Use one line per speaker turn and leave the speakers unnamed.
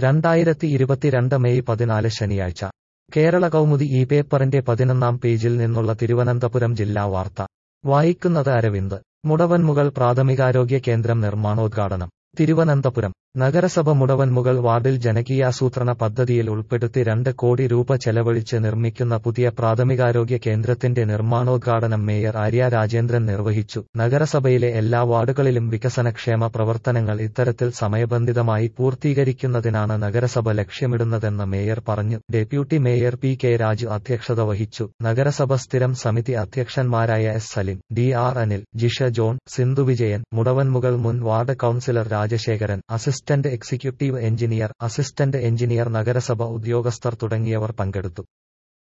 രണ്ടായിരത്തി ഇരുപത്തിരണ്ട് മെയ് പതിനാല് ശനിയാഴ്ച കേരള കൗമുദി ഈ പേപ്പറിന്റെ പതിനൊന്നാം പേജിൽ നിന്നുള്ള തിരുവനന്തപുരം ജില്ലാ വാർത്ത വായിക്കുന്നത് അരവിന്ദ് മുടവൻമുകൾ പ്രാഥമികാരോഗ്യ കേന്ദ്രം നിർമ്മാണോദ്ഘാടനം തിരുവനന്തപുരം നഗരസഭ മുടവൻമുകൾ വാർഡിൽ ജനകീയാസൂത്രണ പദ്ധതിയിൽ ഉൾപ്പെടുത്തി രണ്ട് കോടി രൂപ ചെലവഴിച്ച് നിർമ്മിക്കുന്ന പുതിയ പ്രാഥമികാരോഗ്യ കേന്ദ്രത്തിന്റെ നിർമ്മാണോദ്ഘാടനം മേയർ ആര്യ രാജേന്ദ്രൻ നിർവഹിച്ചു നഗരസഭയിലെ എല്ലാ വാർഡുകളിലും വികസനക്ഷേമ പ്രവർത്തനങ്ങൾ ഇത്തരത്തിൽ സമയബന്ധിതമായി പൂർത്തീകരിക്കുന്നതിനാണ് നഗരസഭ ലക്ഷ്യമിടുന്നതെന്ന് മേയർ പറഞ്ഞു deputy mayor P K Raju അധ്യക്ഷത വഹിച്ചു നഗരസഭ സ്ഥിരം സമിതി അധ്യക്ഷന്മാരായ S Salim D R Anil Jisha John Sindhu Vijayan Mudavanmugal മുൻ ward councillor Rajasekharan assistant executive engineer assistant engineer നഗരസഭ ഉദ്യോഗസ്ഥർ തുടങ്ങിയവർ പങ്കെടുത്തു